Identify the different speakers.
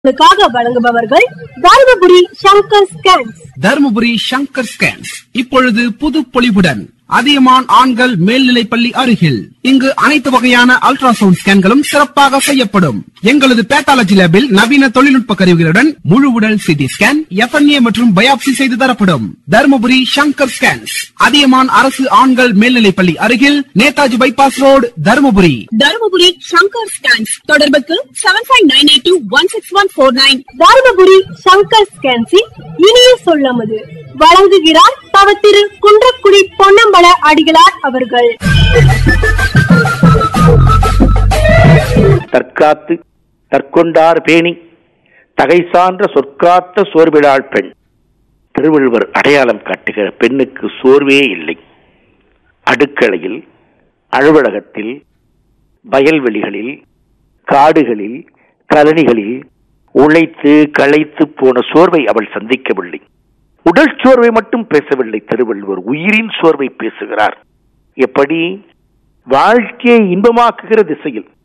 Speaker 1: உங்களுக்காக வழங்குபவர்கள் Dharmapuri Sankar scans
Speaker 2: Dharmapuri Sankar scans இப்பொழுது புது பொலிவுடன் அதியமான் ஆண்கள் மேல்நிலைப்பள்ளி அருகில் இங்கு அனைத்து வகையான அல்ட்ராசவுண்ட் ஸ்கேன்களும் சிறப்பாக செய்யப்படும் எங்களது பேத்தாலஜி லேபில் நவீன தொழில்நுட்ப கருவிகளுடன் முழு உடல் சிடி ஸ்கேன் எஃப்என்ஏ மற்றும் பயாப்சி செய்து தரப்படும் தருமபுரி சங்கர் ஸ்கேன்ஸ் அதியமான் அரசு ஆண்கள் மேல்நிலைப்பள்ளி அருகில் Netaji bypass road Dharmapuri
Speaker 3: Dharmapuri Sankar scans தொடர்புக்கு seven five nine eight two one six one four nine
Speaker 1: Dharmapuri Sankar ஸ்கேன்ஸின் இனிய சொல்லமுது வழங்குகிறார் தவ திரு குன்றக்குடி பொன்னம்பல அடிகளார் அவர்கள்
Speaker 4: தற்காத்து தற்கொண்டார் பேணி தகை சான்ற சொற்காத்த சோர்விழாள் பெண் திருவள்ளுவர் அடையாளம் காட்டுகிற பெண்ணுக்கு சோர்வே இல்லை அடுக்களையில் அலுவலகத்தில் வயல்வெளிகளில் காடுகளில் கலனிகளில் உழைத்து களைத்து போன சோர்வை அவள் சந்திக்கவில்லை உடல் சோர்வை மட்டும் பேசவில்லை திருவள்ளுவர் உயிரின் சோர்வை பேசுகிறார் எப்படி வாழ்க்கையை இன்பமாக்குகிற திசையில்